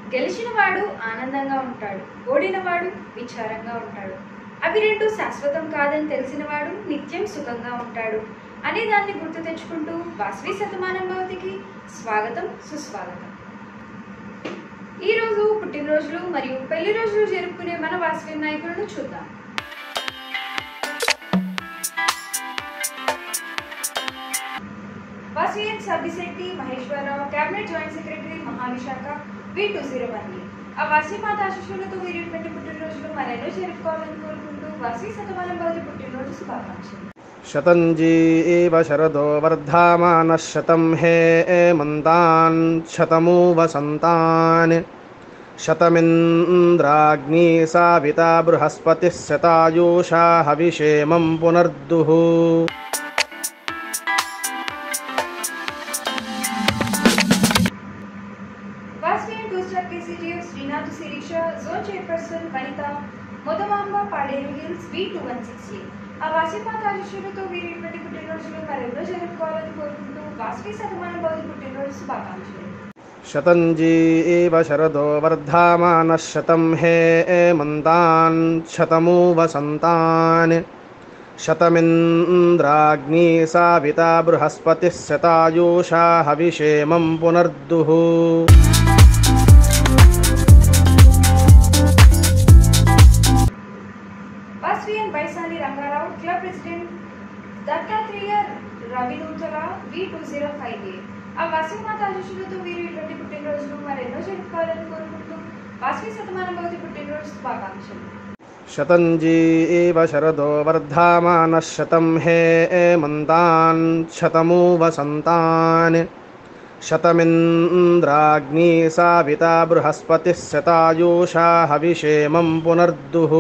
గెలిచినవాడు ఆనందంగా ఉంటాడు ఓడినవాడు విచారంగా ఉంటాడు అవి రెండు శాశ్వతం కాదని తెలిసినవాడు నిత్యం సుఖంగా ఉంటాడు అనే దాన్ని గుర్తు తెచ్చుకుంటూ వాసవి శతమానం భవతికి స్వాగతం సుస్వాగతం ఈరోజు పుట్టినరోజులు మరియు పెళ్లి రోజులు జరుపుకునే మన వాసవి నాయకులను చూద్దాం Vasavian Subbisetti Maheswararao cabinet joint secretary Mahavisakha V two zero one ఆ వాసవి మాత ఆశీస్సులతో వీరిటువంటి పుట్టినరోజులు మరెన్నో జరుపుకోవాలని కోరుకుంటూ వాసవి శతమానం భవతి పుట్టినరోజు శుభాకాంక్షలు शतञ्जीव शरदो वर्धामानः शतं हे मन्तान् शतमु वसन्तान् शतमिन्द्राग्नी साविता बृहस्पतिः शतायुषा हविषेमं पुनर्दुः Vasavian two star KCGF Srinath Sirisha zone chairperson Vanitha Modamamba Paderu hills V two one six ఆ వాసిపాత ఆశీస్సులతో వీరిటువంటి పుట్టినరోజులు మరెన్నో జరుపుకోవాలని కోరుకుంటూ వాసవి శతమానం భవతి పుట్టినరోజు శుభాకాంక్షలు शतञ्जीव शरदो वर्धामानः शतं हे मन्तान् शतमु वसन्तान् शतमिन्द्राग्नी साविता बृहस्पतिः शतायुषा हविषेमं पुनर्दुः Vasavian Baisali Rangarao club president Dattatreya Ravinuthala V two zero five A ఆ వాసవి మాత ఆశీస్సులతో వీరు ఇటువంటి పుట్టినరోజులు మరెన్నో జరుపుకోవాలని కోరుకుంటూ వాసవి శతమానం భవతి పుట్టినరోజు శుభాకాంక్షలు शतञ्जीव शरदो वर्धामानः शतं हे मन्तान् शतमु वसन्तान् शतमिन्द्राग्नी साविता बृहस्पतिः शतायुषा हविषेमं पुनर्दुः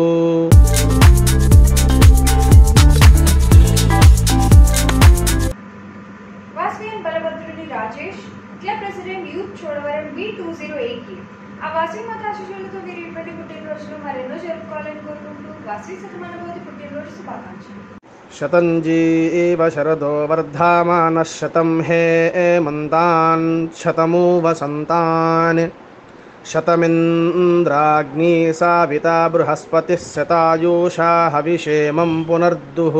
Vasavian Balabhadruni Rajesh club president youth Chodavaram V two zero eight ఆ వాసవి మాత ఆశీస్సులతో వీరు ఇటువంటి పుట్టినరోజులు మరెన్నో జరుపుకోవాలని కోరుకుంటూ వాసవి శతమానం భవతి పుట్టినరోజు శుభాకాంక్షలు शतञ्जीव शरदो वर्धामानः शतं हे मन्तान् शतमु वसन्तान् शतमिन्द्राग्नी साविता बृहस्पतिः शतायुषा हविषेमं पुनर्दुः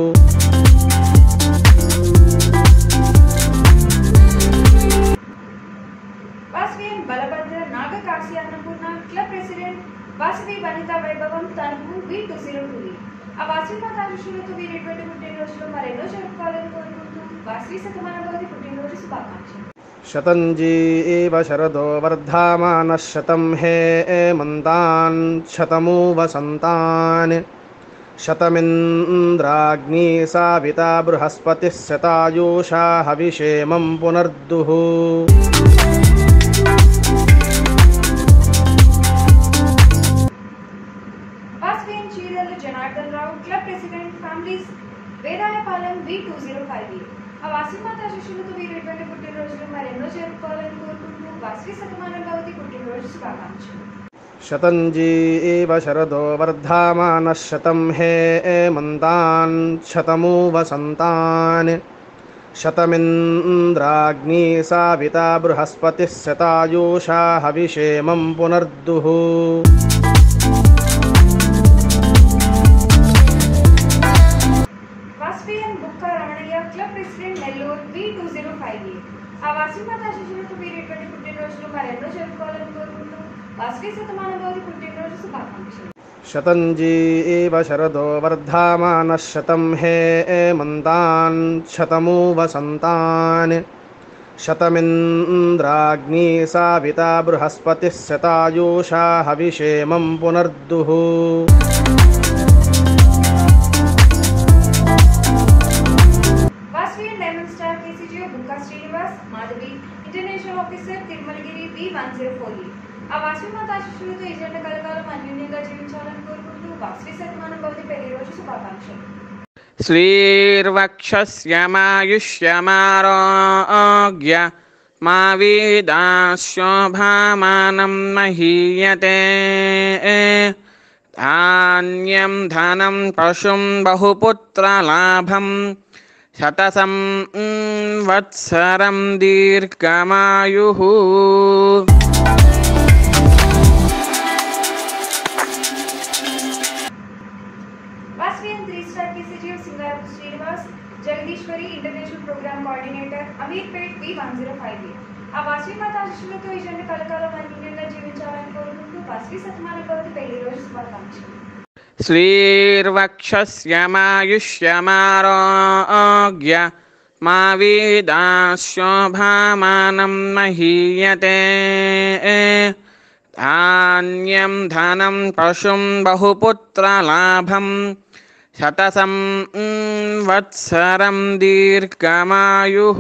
వాసవియన్ బలభద్ర నాగ కాశీ అన్నపూర్ణ క్లబ్ ప్రెసిడెంట్ వాసవి వనిత వైభవం తనకు వి టూ జీరో టూ ఆ వాసవి మాత ఆశీస్సులతో వీరు ఇటువంటి పుట్టినరోజులు మరెన్నో జరుపుకోవాలని కోరుకుంటూ వాసవి శతమాన భవతి పుట్టినరోజు శుభాకాంక్షలు शतञ्जीव शरदो वर्धामानः शतं हे मन्तान् शतमु वसन्तान् शतमिन्द्राग्नी साविता बृहस्पतिः शतायुषा हविषेमं पुनर्दुः Vasavian Cheerala Janardhan Rao club president families Vedayapalem V two zero five ఆ వాసవి మాత ఆశీస్సులతో వీరు ఇటువంటి పుట్టినరోజులు మరెన్నో జరుపుకోవాలని కోరుకుంటూ వాసవి శతమానం భవతి పుట్టినరోజు శుభాకాంక్షలు शतञ्जीव शरदो वर्धामानः शतं हे मन्तान् शतमु वसन्तान् शतमिन्द्राग्नी साविता बृहस्पतिः शतायुषा हविषेमं पुनर्दुः Vasavian Bukka Ramanaiah club president Nellore V two zero five ఆ వాసవి మాత ఆశీస్సులతో వీరు ఇటువంటి పుట్టినరోజులు మరెన్నో జరుపుకోవాలని కోరుకుంటూ వాసవి శతమాన భవతి పుట్టినరోజు శుభాకాంక్షలు शतञ्जीव शरदो वर्धामानः शतं हे मन्तान् शतमु वसन्तान् शतमिन्द्राग्नी साविता बृहस्पतिः शतायुषा हविषेमं पुनर्दुः Vasavian diamond star KCGO Bukka Srinivas Madhavi international officer Tirumalagiri V one zero four ఆ వాసవి మాత ఆశీస్సులతో ఈ జంట కలకాలం అన్యోన్యంగా జీవించాలని కోరుకుంటూ వాసవి శతమానం భవతి పెళ్లి రోజు శుభాకాంక్షలు श्रीर्वक्षस्यमायुष्यमारोग्य मा वेदाशोभामानं महीयते धान्यं धनं पशुं बहुपुत्रलाभं शतसं वत्सरं दीर्घमायुः coordinator Ameerpet B one zero five eight ఆ వాసవిమాత ఆశీస్సులతో ఈ జంట కలకాలం అన్యోన్యంగా జీవించాలని కోరుకుంటూ వాసవి సత్మాన భవతి పెళ్లి రోజు శుభాకాంక్షలు श्रीर्वक्षस्यमायुष्यमारोग्य मा वेदाशोभामानं महीयते धान्यं धनं पशुं बहुपुत्रलाभं शतसं वत्सरं दीर्घमायुः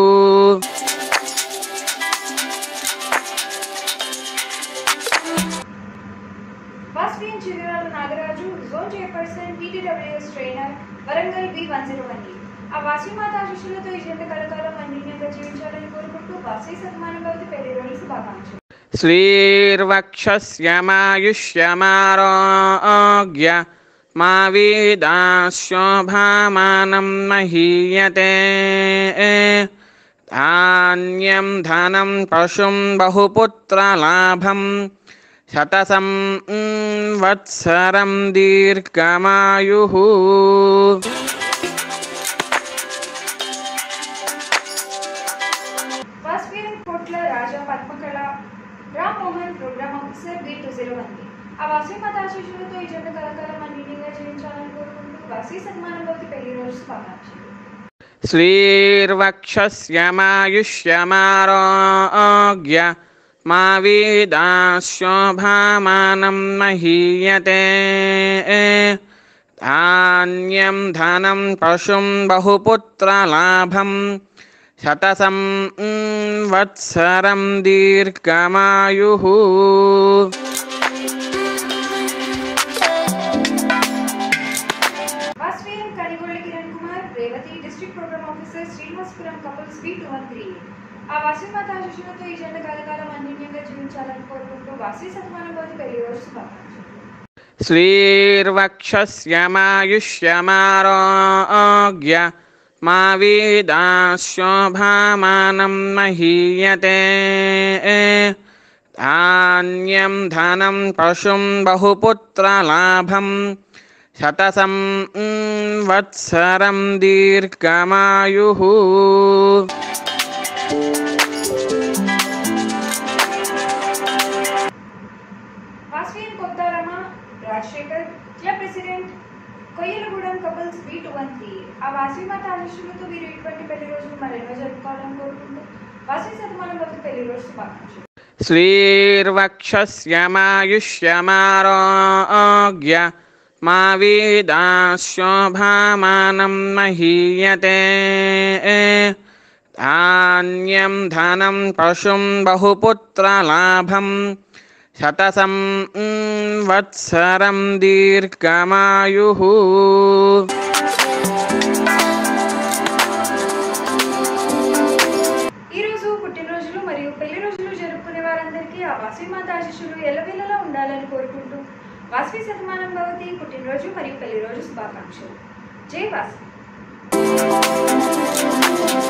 Vasavian Chigurala Nagaraju zone chairperson TTWS trainer Warangal B one zero one ఆ వాసవిమాత ఆశీస్సులతో ఈ జంట కలకాలం అన్యోన్యంగా జీవించాలని కోరుకుంటూ వాసవి సత్మాన భవతి పెళ్లి రోజు శుభాకాంక్షలు श्रीर्वक्षस्यमायुष्यमारोग्य मा वेदाशोभामानं महीयते धान्यं धनं पशुं बहुपुत्रलाभं शतसं वत्सरं दीर्घमायुः Vasavian Kotla Raja Padmakala Ram Mohan program officer B two zero one ఆ వాసవిమాత ఆశీస్సులతో ఈ జంట కలకాలం అన్యోన్యంగా జీవించాలని కోరుకుంటూ వాసవి సత్మాన భవతి పెళ్లి రోజు శుభాకాంక్షలు श्रीर्वक्षस्यमायुष्यमारोग्य मा वेदाशोभामानं महीयते धान्यं धनं पशुं बहुपुत्रलाभं शतसं वत्सरं दीर्घमायुः Vasavian Kanigolla Kiran Kumar Revathi district program officer Srinivasapuram couples B two one three ఆ వాసవిమాత ఆశీస్సులతో ఈ జంట కలకాలం అన్యోన్యంగా జీవించాలని కోరుకుంటూ వాసవి సత్మాన భవతి పెళ్లి రోజు శుభాకాంక్షలు श्रीर्वक्षस्यमायुष्यमारोग्य मा वेदाशोभामानं महीयते धान्यं धनं पशुं बहुपुत्रलाभं शतसं वत्सरं दीर्घमायुः Vasavian Kottarama Rajasekhar club president Koyyalagudem couples B two one three ఆ వాసవిమాత ఆశీస్సులతో వీరు ఇటువంటి పెళ్లి రోజులు మరెన్నో జరుపుకోవాలని కోరుకుంటూ వాసవి శతమానం భక్తి పెళ్లి రోజు శుభాకాంక్షలు श्रीर्वक्षस्यमायुष्यमारोग्य मा वेदाशोभामानं महीयते धान्यं धनं पशुं बहुपुत्रलाभं शतसं वत्सरं दीर्घमायुः ఈ రోజు పుట్టినరోజులు మరియు పెళ్లి రోజులు జరుపుకునే వారందరికీ ఆ వాసవిమాత ఆశీస్సులు ఎల్లవేళలా ఉండాలని కోరుకుంటూ వాసవి శతమానం భవతి పుట్టినరోజు మరియు పెళ్లి రోజు శుభాకాంక్షలు జై వాసవి